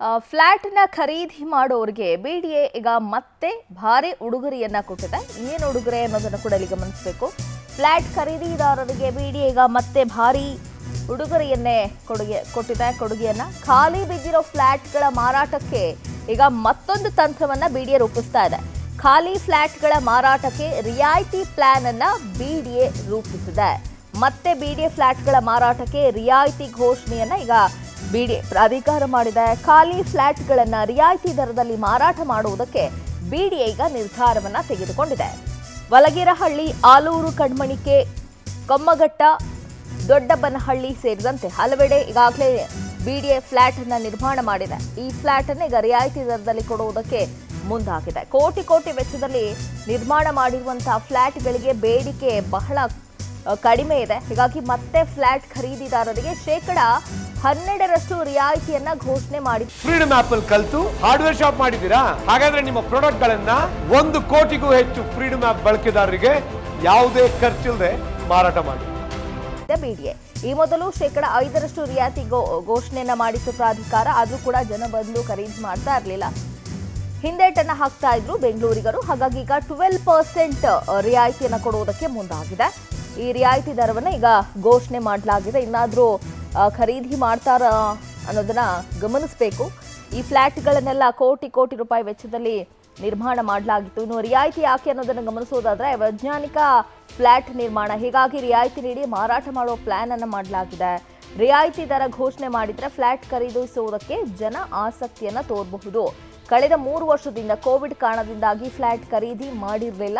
ಫ್ಲ್ಯಾಟ್ನ ಖರೀದಿ ಮಾಡೋರಿಗೆ B D A ಈಗ ಮತ್ತೆ ಭಾರಿ ಉಡುಗೊರೆಯನ್ನ ಕೊಟ್ಟಿದೆ ಏನು ಉಡುಗೊರೆ ಅನ್ನೋದನ್ನು ಕೂಡ ಇಲ್ಲಿ ಗಮನಿಸಬೇಕು ಫ್ಲ್ಯಾಟ್ ಖರೀದಿದಾರರಿಗೆ ಬಿ ಡಿ ಈಗ ಮತ್ತೆ ಭಾರಿ ಉಡುಗೊರೆಯನ್ನೇ ಕೊಡುಗೆ ಕೊಟ್ಟಿದೆ ಕೊಡುಗೆಯನ್ನ ಖಾಲಿ ಬಿದ್ದಿರೋ ಫ್ಲ್ಯಾಟ್ಗಳ ಮಾರಾಟಕ್ಕೆ ಈಗ ಮತ್ತೊಂದು ತಂತ್ರವನ್ನ ಬಿ ಡಿ ಎ ರೂಪಿಸ್ತಾ ಇದೆ ಖಾಲಿ ಫ್ಲ್ಯಾಟ್ಗಳ ಮಾರಾಟಕ್ಕೆ ರಿಯಾಯಿತಿ ಪ್ಲಾನ್ ಅನ್ನ ಬಿ ಡಿ ಎ ರೂಪಿಸಿದೆ ಮತ್ತೆ ಬಿ ಡಿ ಎ ಫ್ಲ್ಯಾಟ್ಗಳ ಮಾರಾಟಕ್ಕೆ ರಿಯಾಯಿತಿ ಘೋಷಣೆಯನ್ನ ಈಗ ಬಿಡಿ ಪ್ರಾಧಿಕಾರ ಮಾಡಿದೆ ಖಾಲಿ ಫ್ಲ್ಯಾಟ್ಗಳನ್ನು ರಿಯಾಯಿತಿ ದರದಲ್ಲಿ ಮಾರಾಟ ಮಾಡುವುದಕ್ಕೆ ಬಿಡಿಎ ಈಗ ನಿರ್ಧಾರವನ್ನ ತೆಗೆದುಕೊಂಡಿದೆ ವಲಗಿರಹಳ್ಳಿ ಆಲೂರು ಕಣ್ಮಣಿಕೆ ಕೊಮ್ಮಘಟ್ಟ ದೊಡ್ಡಬನಹಳ್ಳಿ ಸೇರಿದಂತೆ ಹಲವೆಡೆ ಈಗಾಗಲೇ ಬಿಡಿಎ ಫ್ಲ್ಯಾಟ್ ಅನ್ನ ನಿರ್ಮಾಣ ಮಾಡಿದೆ ಈ ಫ್ಲ್ಯಾಟ್ ಅನ್ನು ಈಗ ರಿಯಾಯಿತಿ ದರದಲ್ಲಿ ಕೊಡುವುದಕ್ಕೆ ಮುಂದಾಗಿದೆ ಕೋಟಿ ಕೋಟಿ ವೆಚ್ಚದಲ್ಲಿ ನಿರ್ಮಾಣ ಮಾಡಿರುವಂತಹ ಫ್ಲ್ಯಾಟ್ಗಳಿಗೆ ಬೇಡಿಕೆ ಬಹಳ ಅ, ಕಡಿಮೆ ಇದೆ ಹೀಗಾಗಿ ಮತ್ತೆ ಫ್ಲ್ಯಾಟ್ ಖರೀದಿದಾರರಿಗೆ ಶೇಕಡ ಹನ್ನೆರಡರಷ್ಟು ರಿಯಾಯಿತಿಯನ್ನ ಘೋಷಣೆ ಮಾಡಿ ಫ್ರೀಡಮ್ ಆಪ್ ಅಲ್ಲಿ ಕಲ್ತು ಹಾರ್ಡ್ವೇರ್ ಶಾಪ್ ಮಾಡಿದ್ದೀರಾ ಹಾಗಾದ್ರೆ ನಿಮ್ಮ ಪ್ರಾಡಕ್ಟ್ ಗಳನ್ನ ಒಂದು ಕೋಟಿಗೂ ಹೆಚ್ಚು ಫ್ರೀಡಮ್ ಆಪ್ ಬಳಕೆದಾರರಿಗೆ ಯಾವುದೇ ಖರ್ಚಿಲ್ಲದೆ ಮಾರಾಟ ಮಾಡಿ ಬಿಡಿಎ ಈ ಮೊದಲು ಶೇಕಡ ಐದರಷ್ಟು ರಿಯಾಯಿತಿ ಗೋ ಘೋಷಣೆಯನ್ನ ಮಾಡಿತ್ತು ಪ್ರಾಧಿಕಾರ ಆದ್ರೂ ಕೂಡ ಜನ ಬಂದು ಖರೀದಿ ಮಾಡ್ತಾ ಇರಲಿಲ್ಲ ಹಿಂದೇಟನ್ನ ಹಾಕ್ತಾ ಇದ್ರು ಬೆಂಗಳೂರಿಗರು ಹಾಗಾಗಿ ಈಗ ಟ್ವೆಲ್ ಪರ್ಸೆಂಟ್ ರಿಯಾಯಿತಿಯನ್ನ ಕೊಡುವುದಕ್ಕೆ ಮುಂದಾಗಿದೆ ಈ ರಿಯಾಯಿತಿ ದರವನ್ನ ಈಗ ಘೋಷಣೆ ಮಾಡಲಾಗಿದೆ ಇನ್ನಾದ್ರೂ ಆ, ಖರೀದಿ ಮಾಡ್ತಾರ ಅನ್ನೋದನ್ನ ಗಮನಿಸಬೇಕು ಈ ಫ್ಲ್ಯಾಟ್ಗಳನ್ನೆಲ್ಲ ಕೋಟಿ ಕೋಟಿ ರೂಪಾಯಿ ವೆಚ್ಚದಲ್ಲಿ ನಿರ್ಮಾಣ ಮಾಡಲಾಗಿತ್ತು ಇನ್ನು ರಿಯಾಯಿತಿ ಯಾಕೆ ಅನ್ನೋದನ್ನು ಗಮನಿಸೋದಾದ್ರೆ ವೈಜ್ಞಾನಿಕ ಫ್ಲ್ಯಾಟ್ ನಿರ್ಮಾಣ ಹೀಗಾಗಿ ರಿಯಾಯಿತಿ ನೀಡಿ ಮಾರಾಟ ಮಾಡೋ ಪ್ಲಾನ್ ಅನ್ನ ಮಾಡಲಾಗಿದೆ ರಿಯಾಯಿತಿ ದರ ಘೋಷಣೆ ಮಾಡಿದ್ರೆ ಫ್ಲ್ಯಾಟ್ ಖರೀದಿಸುವುದಕ್ಕೆ ಜನ ಆಸಕ್ತಿಯನ್ನ ತೋರಬಹುದು ಕಳೆದ ಮೂರು ವರ್ಷದಿಂದ ಕೋವಿಡ್ ಕಾರಣದಿಂದಾಗಿ ಫ್ಲ್ಯಾಟ್ ಖರೀದಿ ಮಾಡಿರಲಿಲ್ಲ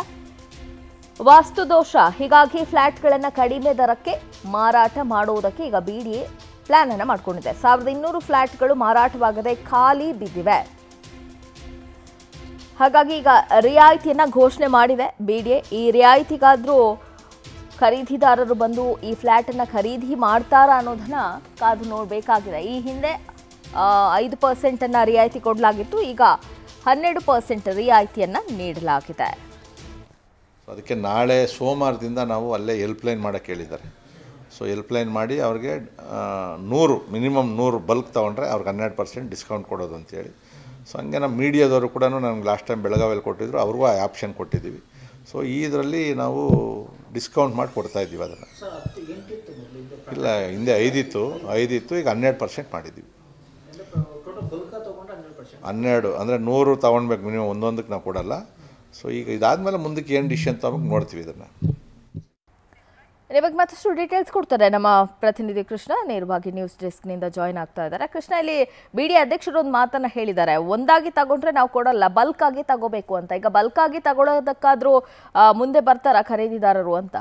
ವಾಸ್ತು ದೋಷ ಹೀಗಾಗಿ ಫ್ಲ್ಯಾಟ್ಗಳನ್ನು ಕಡಿಮೆ ದರಕ್ಕೆ ಮಾರಾಟ ಮಾಡುವುದಕ್ಕೆ ಈಗ ಬಿಡಿಎ ಪ್ಲಾನ್ ಅನ್ನ ಮಾಡ್ಕೊಂಡಿದೆ ಸಾವಿರದ ಇನ್ನೂರು ಫ್ಲ್ಯಾಟ್ಗಳು ಮಾರಾಟವಾಗದೆ ಖಾಲಿ ಬಿದ್ದಿವೆ ಹಾಗಾಗಿ ಈಗ ರಿಯಾಯಿತಿಯನ್ನ ಘೋಷಣೆ ಮಾಡಿದೆ ಬಿಡಿಎ ಈ ರಿಯಾಯಿತಿಗಾದ್ರೂ ಖರೀದಿದಾರರು ಬಂದು ಈ ಫ್ಲ್ಯಾಟನ್ನು ಖರೀದಿ ಮಾಡ್ತಾರಾ ಅನ್ನೋದನ್ನ ಕಾದು ನೋಡಬೇಕಾಗಿದೆ ಈ ಹಿಂದೆ ಆ, ಐದು ಪರ್ಸೆಂಟನ್ನು ರಿಯಾಯಿತಿ ಕೊಡಲಾಗಿತ್ತು ಈಗ ಹನ್ನೆರಡು ಪರ್ಸೆಂಟ್ ರಿಯಾಯಿತಿಯನ್ನು ನೀಡಲಾಗಿದೆ ಸೊ ಅದಕ್ಕೆ ನಾಳೆ ಸೋಮವಾರದಿಂದ ನಾವು ಅಲ್ಲೇ ಹೆಲ್ಪ್ಲೈನ್ ಮಾಡೋಕ್ಕೆ ಹೇಳಿದ್ದಾರೆ ಸೊ ಹೆಲ್ಪ್ಲೈನ್ ಮಾಡಿ ಅವ್ರಿಗೆ ಆ, ನೂರು ಮಿನಿಮಮ್ ನೂರು ಬಲ್ಕ್ ತೊಗೊಂಡ್ರೆ ಅವ್ರಿಗೆ ಹನ್ನೆರಡು ಪರ್ಸೆಂಟ್ ಡಿಸ್ಕೌಂಟ್ ಕೊಡೋದು ಅಂತೇಳಿ ಸೊ ಹಂಗೆ ನಮ್ಮ ಮೀಡಿಯಾದವರು ಕೂಡ ನಮ್ಗೆ ಲಾಸ್ಟ್ ಟೈಮ್ ಬೆಳಗಾವಿಯಲ್ಲಿ ಕೊಟ್ಟಿದ್ರು ಅವ್ರಿಗೂ ಆ ಆಪ್ಷನ್ ಕೊಟ್ಟಿದ್ದೀವಿ ಸೊ ಇದರಲ್ಲಿ ನಾವು ಡಿಸ್ಕೌಂಟ್ ಮಾಡಿ ಕೊಡ್ತಾ ಇದ್ದೀವಿ ಅದನ್ನು ಇಲ್ಲ ಹಿಂದೆ ಐದಿತ್ತು ಐದಿತ್ತು ಈಗ ಹನ್ನೆರಡು ಪರ್ಸೆಂಟ್ ಮಾಡಿದ್ದೀವಿ ಹನ್ನೆರಡು ಅಂದರೆ ನೂರು ತೊಗೊಳ್ಬೇಕು ಮಿನಿಮಮ್ ಒಂದೊಂದಕ್ಕೆ ನಾವು ಕೊಡಲ್ಲ ಸೊ ಈಗ ಇದಾದಮೇಲೆ ಮುಂದಕ್ಕೆ ಏನು ಡಿಸಿಷನ್ ತೊಗೊಂಡು ನೋಡ್ತೀವಿ ಇದನ್ನು ಇವಾಗ ಮತ್ತಷ್ಟು ಡೀಟೇಲ್ಸ್ ಕೊಡ್ತಾರೆ ನಮ್ಮ ಪ್ರತಿನಿಧಿ ಕೃಷ್ಣ ನೇರವಾಗಿ ನ್ಯೂಸ್ ಡೆಸ್ಕ್ನಿಂದ ಜಾಯ್ನ್ ಆಗ್ತಾ ಇದ್ದಾರೆ ಕೃಷ್ಣ ಇಲ್ಲಿ ಬಿಡಿ ಅಧ್ಯಕ್ಷರು ಒಂದು ಮಾತನ್ನ ಹೇಳಿದ್ದಾರೆ ಒಂದಾಗಿ ತಗೊಂಡ್ರೆ ನಾವು ಕೊಡಲ್ಲ ಬಲ್ಕ್ ಆಗಿ ತಗೋಬೇಕು ಅಂತ ಈಗ ಬಲ್ಕ್ ಆಗಿ ತಗೊಳ್ಳೋದಕ್ಕಾದ್ರೂ ಆ, ಮುಂದೆ ಬರ್ತಾರ ಖರೀದಿದಾರರು ಅಂತ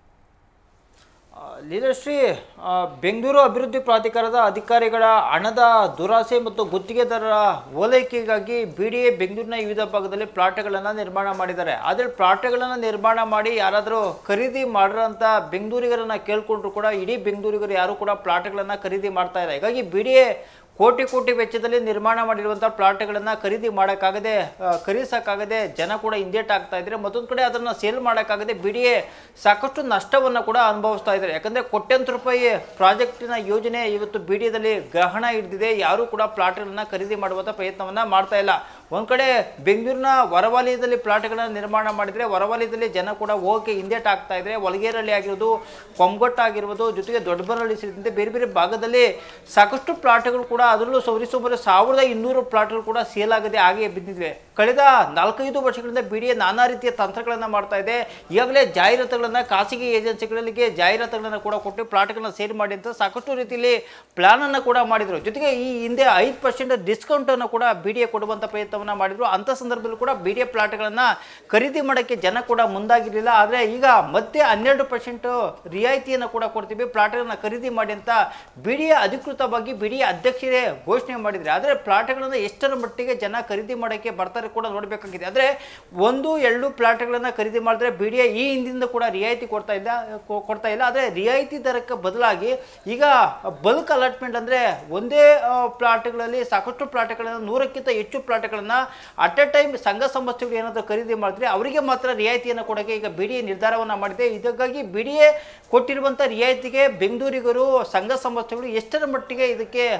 ಆ, ಲೀಲಾಶ್ರೀ ಆ, ಬೆಂಗಳೂರು ಅಭಿವೃದ್ಧಿ ಪ್ರಾಧಿಕಾರದ ಅಧಿಕಾರಿಗಳ ಹಣದ ದುರಾಸೆ ಮತ್ತು ಗುತ್ತಿಗೆದಾರರ ಓಲೈಕೆಗಾಗಿ ಬಿ ಡಿ ಎ ಬೆಂಗಳೂರಿನ ವಿವಿಧ ಭಾಗದಲ್ಲಿ ಪ್ಲಾಟ್ಗಳನ್ನು ನಿರ್ಮಾಣ ಮಾಡಿದ್ದಾರೆ ಆದರೆ ಪ್ಲಾಟ್ಗಳನ್ನು ನಿರ್ಮಾಣ ಮಾಡಿ ಯಾರಾದರೂ ಖರೀದಿ ಮಾಡಿರೋಂಥ ಬೆಂಗಳೂರಿಗರನ್ನ ಕೇಳ್ಕೊಂಡ್ರು ಕೂಡ ಇಡೀ ಬೆಂಗಳೂರಿಗರು ಯಾರು ಕೂಡ ಪ್ಲಾಟ್ಗಳನ್ನು ಖರೀದಿ ಮಾಡ್ತಾ ಇಲ್ಲ ಹೀಗಾಗಿ ಬಿ ಡಿ ಎ ಕೋಟಿ ಕೋಟಿ ವೆಚ್ಚದಲ್ಲಿ ನಿರ್ಮಾಣ ಮಾಡಿರುವಂಥ ಪ್ಲಾಟ್ಗಳನ್ನು ಖರೀದಿ ಮಾಡೋಕ್ಕಾಗದೆ ಆ, ಖರೀದಿಸೋಕ್ಕಾಗದೆ ಜನ ಕೂಡ ಹಿಂದೇಟ್ ಆಗ್ತಾ ಇದ್ದಾರೆ ಮತ್ತೊಂದು ಕಡೆ ಅದನ್ನು ಸೇಲ್ ಮಾಡೋಕ್ಕಾಗದೆ ಬಿ ಡಿ ಎ ಸಾಕಷ್ಟು ನಷ್ಟವನ್ನು ಕೂಡ ಅನುಭವಿಸ್ತಾ ಇದ್ದಾರೆ ಯಾಕಂದರೆ ಕೋಟ್ಯಂತರ ರೂಪಾಯಿ ಪ್ರಾಜೆಕ್ಟಿನ ಯೋಜನೆ ಇವತ್ತು ಬಿ ಡಿ ಎದಲ್ಲಿ ಗ್ರಹಣ ಹಿಡಿದಿದೆ ಯಾರೂ ಕೂಡ ಪ್ಲಾಟ್ಗಳನ್ನು ಖರೀದಿ ಮಾಡುವಂಥ ಪ್ರಯತ್ನವನ್ನು ಮಾಡ್ತಾ ಇಲ್ಲ ಒಂದು ಕಡೆ ಬೆಂಗಳೂರಿನ ಹೊರವಲಯದಲ್ಲಿ ಪ್ಲಾಟ್ಗಳನ್ನು ನಿರ್ಮಾಣ ಮಾಡಿದರೆ ಹೊರವಲಯದಲ್ಲಿ ಜನ ಕೂಡ ಹೋಗಕ್ಕೆ ಹಿಂದೇಟ್ ಆಗ್ತಾ ಇದ್ದಾರೆ ಒಳಗೇರಳ್ಳಿ ಆಗಿರೋದು ಕೊಂಗೊಟ್ಟ ಆಗಿರ್ಬೋದು ಜೊತೆಗೆ ದೊಡ್ಡಬರಳ್ಳಿ ಸೇರಿದಂತೆ ಬೇರೆ ಬೇರೆ ಭಾಗದಲ್ಲಿ ಸಾಕಷ್ಟು ಪ್ಲಾಟ್ಗಳು ಕೂಡ ಅದರಲ್ಲೂ ಸರಿಸುಮಾರು ಸಾವಿರದ ಇನ್ನೂರು ಪ್ಲಾಟ್ಗಳು ಕೂಡ ಸೇಲ್ ಆಗದೆ ಹಾಗೆ ಬಿದ್ದಿವೆ ಕಳೆದ ನಾಲ್ಕೈದು ವರ್ಷಗಳಿಂದ ಬಿ ಡಿ ಎ ನಾನಾ ರೀತಿಯ ತಂತ್ರಗಳನ್ನು ಮಾಡ್ತಾ ಇದೆ ಈಗಾಗಲೇ ಜಾಹೀರಾತುಗಳನ್ನು ಖಾಸಗಿ ಏಜೆನ್ಸಿಗಳಿಗೆ ಜಾಹೀರಾತುಗಳನ್ನು ಕೂಡ ಕೊಟ್ಟು ಪ್ಲಾಟ್ಗಳನ್ನ ಸೇಲ್ ಮಾಡಿ ಅಂತ ಸಾಕಷ್ಟು ರೀತಿಯಲ್ಲಿ ಪ್ಲಾನನ್ನು ಕೂಡ ಮಾಡಿದರು ಜೊತೆಗೆ ಈ ಹಿಂದೆ ಐದು ಪರ್ಸೆಂಟ್ ಡಿಸ್ಕೌಂಟನ್ನು ಕೂಡ ಬಿ ಡಿ ಎ ಕೊಡುವಂಥ ಪ್ರಯತ್ನವನ್ನು ಮಾಡಿದರು ಅಂಥ ಸಂದರ್ಭದಲ್ಲೂ ಕೂಡ ಬಿ ಡಿ ಎ ಪ್ಲಾಟ್ಗಳನ್ನು ಖರೀದಿ ಮಾಡೋಕ್ಕೆ ಜನ ಕೂಡ ಮುಂದಾಗಿರಲಿಲ್ಲ ಆದರೆ ಈಗ ಮತ್ತೆ ಹನ್ನೆರಡು ಪರ್ಸೆಂಟ್ ರಿಯಾಯಿತಿಯನ್ನು ಕೂಡ ಕೊಡ್ತೀವಿ ಪ್ಲಾಟ್ಗಳನ್ನು ಖರೀದಿ ಮಾಡಿ ಅಂತ ಬಿ ಡಿ ಎ ಅಧಿಕೃತವಾಗಿ ಬಿ ಡಿ ಎ ಅಧ್ಯಕ್ಷರೇ ಘೋಷಣೆ ಮಾಡಿದರೆ ಆದರೆ ಪ್ಲಾಟ್ಗಳನ್ನು ಎಷ್ಟರ ಮಟ್ಟಿಗೆ ಜನ ಖರೀದಿ ಮಾಡೋಕ್ಕೆ ಬರ್ತಾರೆ ಕೂಡ ನೋಡಬೇಕಾಗಿದೆ ಅಂದರೆ ಒಂದು ಎರಡು ಪ್ಲಾಟ್ಗಳನ್ನು ಖರೀದಿ ಮಾಡಿದ್ರೆ ಬಿ ಡಿ ಎ ಈ ಹಿಂದಿಂದ ಕೂಡ ರಿಯಾಯಿತಿ ಕೊಡ್ತಾ ಇಲ್ಲ ಕೊ- ಕೊಡ್ತಾ ಇಲ್ಲ ಆದರೆ ರಿಯಾಯಿತಿ ದರಕ್ಕೆ ಬದಲಾಗಿ ಈಗ ಬಲ್ಕ್ ಅಲಾಟ್ಮೆಂಟ್ ಅಂದರೆ ಒಂದೇ ಆ, ಪ್ಲಾಟ್ಗಳಲ್ಲಿ ಸಾಕಷ್ಟು ಪ್ಲಾಟ್ಗಳನ್ನು ನೂರಕ್ಕಿಂತ ಹೆಚ್ಚು ಪ್ಲಾಟ್ಗಳನ್ನು ಅಟ್ ಎ ಟೈಮ್ ಸಂಘ ಸಂಸ್ಥೆಗಳು ಏನಾದರೂ ಖರೀದಿ ಮಾಡಿದ್ರೆ ಅವರಿಗೆ ಮಾತ್ರ ರಿಯಾಯಿತಿಯನ್ನು ಕೊಡೋಕ್ಕೆ ಈಗ ಬಿ ಡಿ ಎ ನಿರ್ಧಾರವನ್ನು ಮಾಡಿದೆ ಇದಕ್ಕಾಗಿ ಬಿ ಡಿ ಎ ಕೊಟ್ಟಿರುವಂಥ ರಿಯಾಯಿತಿಗೆ ಬೆಂಗಳೂರಿಗರು ಸಂಘ ಸಂಸ್ಥೆಗಳು ಎಷ್ಟರ ಮಟ್ಟಿಗೆ ಇದಕ್ಕೆ ಮುಂದೆ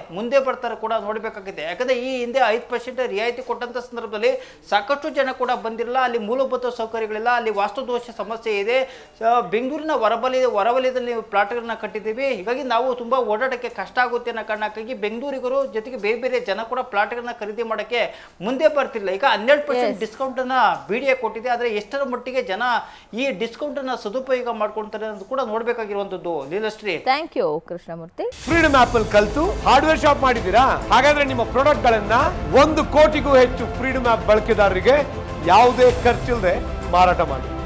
ಬರ್ತಾರೆ ಕೂಡ ನೋಡಬೇಕಾಗಿದೆ ಯಾಕಂದ್ರೆ ಈ ಹಿಂದೆ ಐದು ಪರ್ಸೆಂಟ್ ರಿಯಾಯಿತಿ ಕೊಟ್ಟಂತ ಸಂದರ್ಭದಲ್ಲಿ ಸಾಕಷ್ಟು ಜನ ಕೂಡ ಬಂದಿರಲ್ಲ ಅಲ್ಲಿ ಮೂಲಭೂತ ಸೌಕರ್ಯಗಳಿಲ್ಲ ಅಲ್ಲಿ ವಾಸ್ತುದೋಷ ಸಮಸ್ಯೆ ಇದೆ ಆ, ಬೆಂಗಳೂರಿನ ಹೊರವಲಯ ಹೊರವಲಯದಲ್ಲಿ ನೀವು ಪ್ಲಾಟ್ಗಳನ್ನ ಕಟ್ಟಿದ್ದೀವಿ ಹೀಗಾಗಿ ನಾವು ತುಂಬಾ ಓಡಾಡಕ್ಕೆ ಕಷ್ಟ ಆಗುತ್ತೆ ಅನ್ನೋ ಕಾರಣಕ್ಕಾಗಿ ಬೆಂಗಳೂರಿಗರು ಜೊತೆಗೆ ಬೇರೆ ಬೇರೆ ಜನ ಕೂಡ ಪ್ಲಾಟ್ಗಳನ್ನ ಖರೀದಿ ಮಾಡಕ್ಕೆ ಮುಂದೆ ಬರ್ತಿಲ್ಲ ಈಗ ಹನ್ನೆರಡು ಪರ್ಸೆಂಟ್ ಡಿಸ್ಕೌಂಟ್ ಅನ್ನ ಬಿಡಿಎ ಕೊಟ್ಟಿದೆ ಆದ್ರೆ ಎಷ್ಟರ ಮಟ್ಟಿಗೆ ಜನ ಈ ಡಿಸ್ಕೌಂಟ್ ಅನ್ನ ಸದುಪಯೋಗ ಮಾಡ್ಕೊಳ್ತಾರೆ ಅನ್ನೋದು ಕೂಡ ನೋಡ್ಬೇಕಾಗಿರುವಂತದ್ದು Leelashree thank you Krishnamurthy freedom app ಅಲ್ಲಿ ಕಲ್ತು ಹಾರ್ಡ್ವೇರ್ ಶಾಪ್ ಮಾಡಿದ್ದೀರಾ ಹಾಗಾದ್ರೆ ನಿಮ್ಮ ಪ್ರಾಡಕ್ಟ್ ಗಳನ್ನ ಒಂದು ಕೋಟಿಗೂ ಹೆಚ್ಚು ಫ್ರೀಡಮ್ ಆಪ್ ಬಳಕೆದಾರರಿಗೆ ಯಾವುದೇ ಖರ್ಚಿಲ್ಲದೆ ಮಾರಾಟ ಮಾಡಿ